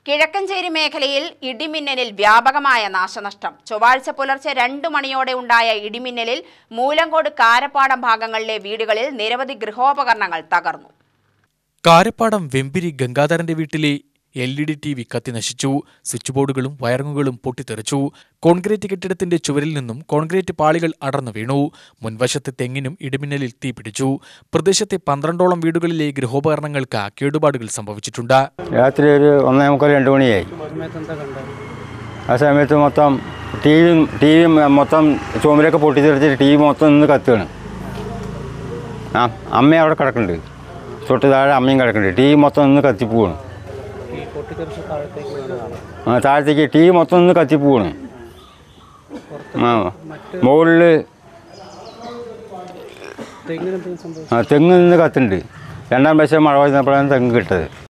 കിഴക്കഞ്ചേരി മേഖലയിൽ ഇടിമിന്നലിൽ വ്യാപകമായ നാശനഷ്ടം ചൊവ്വാഴ്ച പുലർച്ചെ രണ്ടു മണിയോടെ ഉണ്ടായ ഇടിമിന്നലിൽ മൂലങ്കോട് കാരപ്പാടം ഭാഗങ്ങളിലെ വീടുകളിൽ നിരവധി ഗൃഹോപകരണങ്ങൾ തകർന്നു കാരപ്പാടം വെമ്പിരി ഗംഗാധരന്റെ വീട്ടിലെ L E D T V കത്തി നശിച്ചു സ്വിച്ച് ബോർഡുകളും വയറിങ്ങുകളും പൊട്ടിത്തെറിച്ചു കോൺക്രീറ്റ് കെട്ടിടത്തിന്റെ ചുവരിൽ നിന്നും കോൺക്രീറ്റ് പാളികൾ അടർന്നു വീണു മുൻവശത്തെ തെങ്ങിനും ഇടിമിന്നലിൽ തീപിടിച്ചു പ്രദേശത്തെ പന്ത്രണ്ടോളം വീടുകളിലെ ഗൃഹോപകരണങ്ങൾക്ക് കേടുപാടുകൾ സംഭവിച്ചിട്ടുണ്ട് രാത്രി ഒരു ഒന്നേ മുക്കാൽ രണ്ട് മണിയായി ആ സമയത്ത് മൊത്തം ടി വി ടി വി മൊത്തം ചുമരൊക്കെ പൊട്ടിത്തെറിച്ചിട്ട് ടി വി മൊത്തം നിന്ന് കത്തുകയാണ് ആ അമ്മ അവിടെ കിടക്കുന്നുണ്ട് തൊട്ട് താഴെ അമ്മയും കിടക്കുന്നുണ്ട് ടി വി മൊത്തം നിന്ന് കത്തിപ്പോവാണ് ആ താഴത്തേക്ക് ടി വി മൊത്തം നിന്ന് കത്തിപ്പോവാണ് ആ മുകളിൽ ആ തെങ്ങ് നിന്ന് കത്തുന്നുണ്ട് രണ്ടാം പ്രാവശ്യം മഴ പെയ്തപ്പോഴാണ് തെങ്ങ് കിട്ടത്